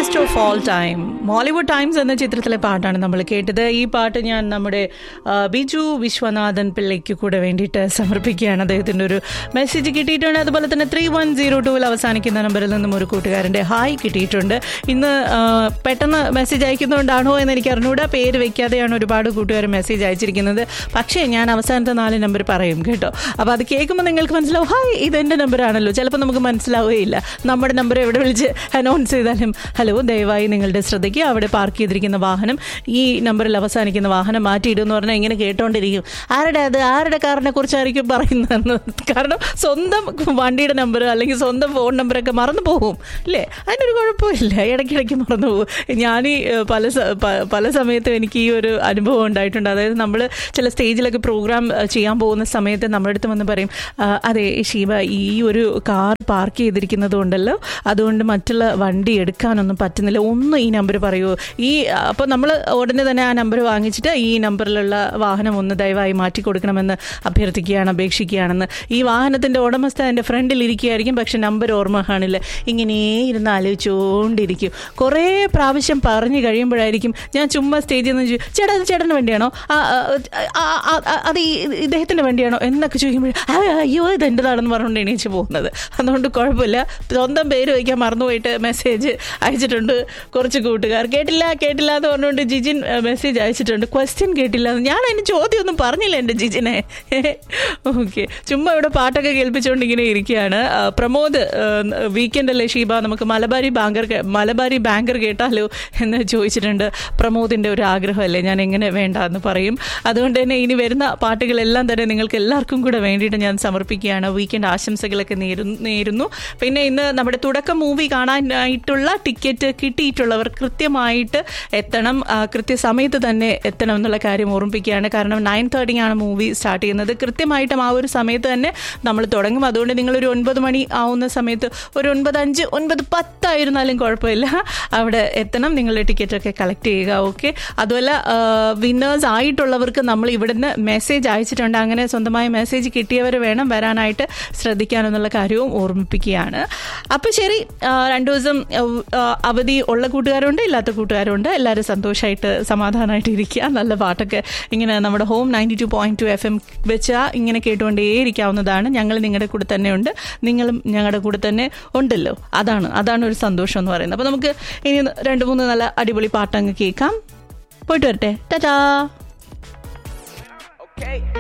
Best of all time Mollywood Times എന്ന ചിത്രത്തിലെ പാട്ടാണ് നമ്മൾ കേട്ടത് ഈ പാട്ട് ഞാൻ നമ്മുടെ ആ, ബിജു വിശ്വനാഥൻ പിള്ളയ്ക്ക് കൂടെ വേണ്ടിയിട്ട് സമർപ്പിക്കുകയാണ് അദ്ദേഹത്തിൻ്റെ ഒരു മെസ്സേജ് കിട്ടിയിട്ടുണ്ട് അതുപോലെ തന്നെ ത്രീ വൺ സീറോ ടൂവിൽ അവസാനിക്കുന്ന നമ്പറിൽ നിന്നും ഒരു കൂട്ടുകാരൻ്റെ ഹായ് കിട്ടിയിട്ടുണ്ട് ഇന്ന് ആ, പെട്ടെന്ന് മെസ്സേജ് അയക്കുന്നതുകൊണ്ടാണോ എന്ന് എനിക്ക് അറിഞ്ഞുകൂടാ പേര് വെക്കാതെയാണ് ഒരുപാട് കൂട്ടുകാർ മെസ്സേജ് അയച്ചിരിക്കുന്നത് പക്ഷേ ഞാൻ അവസാനത്തെ നാല് നമ്പർ പറയും കേട്ടോ അപ്പോൾ അത് കേൾക്കുമ്പോൾ നിങ്ങൾക്ക് മനസ്സിലാവും ഹായ് ഇതെൻ്റെ നമ്പറാണല്ലോ ചിലപ്പോൾ നമുക്ക് മനസ്സിലാവുകയില്ല നമ്മുടെ നമ്പർ എവിടെ വിളിച്ച് അനൗൺസ് ചെയ്താലും ഹലോ ദയവായി നിങ്ങളുടെ ശ്രദ്ധയ്ക്ക് അവിടെ പാർക്ക് ചെയ്തിരിക്കുന്ന വാഹനം ഈ നമ്പറിൽ അവസാനിക്കുന്ന വാഹനം മാറ്റിയിടുമെന്ന് പറഞ്ഞാൽ ഇങ്ങനെ കേട്ടോണ്ടിരിക്കും ആരുടെ അത് ആരുടെ കാറിനെ കുറിച്ചായിരിക്കും പറയുന്നതെന്ന് കാരണം സ്വന്തം വണ്ടിയുടെ നമ്പർ അല്ലെങ്കിൽ സ്വന്തം ഫോൺ നമ്പറൊക്കെ മറന്നു പോകും അല്ലേ അതിനൊരു കുഴപ്പമില്ല ഇടയ്ക്കിടയ്ക്ക് മറന്നു പോകും ഞാൻ ഈ ഏഹ്, പല സ- പ- പല സമയത്തും എനിക്ക് ഈ ഒരു അനുഭവം ഉണ്ടായിട്ടുണ്ട് അതായത് നമ്മൾ ചില സ്റ്റേജിലൊക്കെ പ്രോഗ്രാം ഏഹ്, ചെയ്യാൻ പോകുന്ന സമയത്ത് നമ്മുടെ അടുത്ത് വന്ന് പറയും "ആ, അതെ ഷീബ ഈ ഒരു കാർ പാർക്ക് ചെയ്തിരിക്കുന്നത് കൊണ്ടല്ലോ അതുകൊണ്ട് മറ്റുള്ള വണ്ടി എടുക്കാനൊന്നും പറ്റുന്നില്ല ഒന്ന് ഈ നമ്പർ പറയുമോ ഈ അപ്പോൾ നമ്മൾ ഉടനെ തന്നെ ആ നമ്പർ വാങ്ങിച്ചിട്ട് ഈ നമ്പറിലുള്ള വാഹനം ഒന്ന് ദയവായി മാറ്റി കൊടുക്കണമെന്ന് അഭ്യർത്ഥിക്കുകയാണ് അപേക്ഷിക്കുകയാണെന്ന് ഈ വാഹനത്തിൻ്റെ ഉടമസ്ഥ എൻ്റെ ഫ്രണ്ടിൽ ഇരിക്കുകയായിരിക്കും പക്ഷെ നമ്പർ ഓർമ്മ കാണില്ല ഇങ്ങനെ ഇരുന്ന് ആലോചിച്ചുകൊണ്ടിരിക്കും കുറേ പ്രാവശ്യം പറഞ്ഞു കഴിയുമ്പോഴായിരിക്കും ഞാൻ ചുമ്മാ സ്റ്റേജിൽ നിന്ന് ചോദിക്കും ചേട്ടാ അത് ചേട്ടൻ്റെ വണ്ടിയാണോ ആ, ആ, ആ, ആ, ആ, അത് ഈ ഇദ്ദേഹത്തിൻ്റെ വണ്ടിയാണോ എന്നൊക്കെ ചോദിക്കുമ്പോൾ അയ്യോ ഇത് എൻ്റെതാണെന്ന് പറഞ്ഞുകൊണ്ട് എണീച്ച് പോകുന്നത് അതുകൊണ്ട് കുഴപ്പമില്ല സ്വന്തം പേര് വയ്ക്കാൻ മറന്നുപോയിട്ട് മെസ്സേജ് അയച്ചിട്ടുണ്ട് കുറച്ച് കൂട്ടുകാർ കേട്ടില്ല കേട്ടില്ല എന്ന് പറഞ്ഞുകൊണ്ട് ജിജിൻ മെസ്സേജ് അയച്ചിട്ടുണ്ട് ക്വസ്റ്റ്യൻ കേട്ടില്ല എന്ന്. ഞാൻ അതിന് ചോദ്യമൊന്നും പറഞ്ഞില്ല എൻ്റെ ജിജിനെ ഓക്കെ ചുമ്മാ ഇവിടെ പാട്ടൊക്കെ കേൾപ്പിച്ചുകൊണ്ട് ഇങ്ങനെ ഇരിക്കുകയാണ് ആ, പ്രമോദ് വീക്കെൻഡ് അല്ലേ ഷീബ നമുക്ക് മലബാരി ബാങ്കർ കേ- മലബാരി ബാങ്കർ കേട്ടാലോ എന്ന് ചോദിച്ചിട്ടുണ്ട് പ്രമോദിൻ്റെ ഒരു ആഗ്രഹമല്ലേ ഞാൻ എങ്ങനെ വേണ്ട എന്ന് പറയും അതുകൊണ്ട് തന്നെ ഇനി വരുന്ന പാട്ടുകളെല്ലാം തന്നെ നിങ്ങൾക്ക് എല്ലാവർക്കും കൂടെ വേണ്ടിയിട്ട് ഞാൻ സമർപ്പിക്കുകയാണ് വീക്കെൻഡ് ആശംസകളൊക്കെ നേരുന്നു നേരുന്നു പിന്നെ ഇന്ന് നമ്മുടെ തുടക്കം മൂവി കാണാനായിട്ടുള്ള ടിക്കറ്റ് കിട്ടിയിട്ടുള്ളവർ കൃത്യമായിട്ട് എത്തണം ആ, കൃത്യസമയത്ത് തന്നെ എത്തണം എന്നുള്ള കാര്യം ഓർമ്മിപ്പിക്കുകയാണ് കാരണം നയൻ തേർട്ടിയാണ് മൂവി സ്റ്റാർട്ട് ചെയ്യുന്നത് കൃത്യമായിട്ടും ആ ഒരു സമയത്ത് തന്നെ നമ്മൾ തുടങ്ങും അതുകൊണ്ട് നിങ്ങളൊരു ഒൻപത് മണി ആവുന്ന സമയത്ത് ഒരു ഒൻപത് അഞ്ച് ഒൻപത് പത്തായിരുന്നാലും കുഴപ്പമില്ല അവിടെ എത്തണം നിങ്ങളുടെ ടിക്കറ്റൊക്കെ കളക്ട് ചെയ്യുക ഓക്കെ അതുമല്ല വിന്നേഴ്സ് ആയിട്ടുള്ളവർക്ക് നമ്മൾ ഇവിടുന്ന് മെസ്സേജ് അയച്ചിട്ടുണ്ട് അങ്ങനെ സ്വന്തമായ മെസ്സേജ് കിട്ടിയവർ വേണം വരാനായിട്ട് ശ്രദ്ധിക്കാനെന്നുള്ള കാര്യവും ഓർമ്മിപ്പിക്കുകയാണ് അപ്പോൾ ശരി ആ, രണ്ടു ദിവസം ആ, അവധി ഉള്ള കൂട്ടുകാരുണ്ട് ഇല്ലാത്ത കൂട്ടുകാരുണ്ട് എല്ലാവരും സന്തോഷമായിട്ട് സമാധാനമായിട്ട് ഇരിക്കുക നല്ല പാട്ടൊക്കെ ഇങ്ങനെ നമ്മുടെ home ninety two point two F M വെച്ചാൽ ഇങ്ങനെ കേട്ടുകൊണ്ടേയിരിക്കാവുന്നതാണ് ഞങ്ങൾ നിങ്ങളുടെ കൂടെ തന്നെ ഉണ്ട് നിങ്ങളും ഞങ്ങളുടെ കൂടെ തന്നെ ഉണ്ടല്ലോ അതാണ് അതാണ് ഒരു സന്തോഷം എന്ന് പറയുന്നത് അപ്പോൾ നമുക്ക് ഇനി രണ്ട് മൂന്ന് നല്ല അടിപൊളി പാട്ടങ്ങ് കേൾക്കാം പോയിട്ട് വരട്ടെ ടാറ്റാ Okay.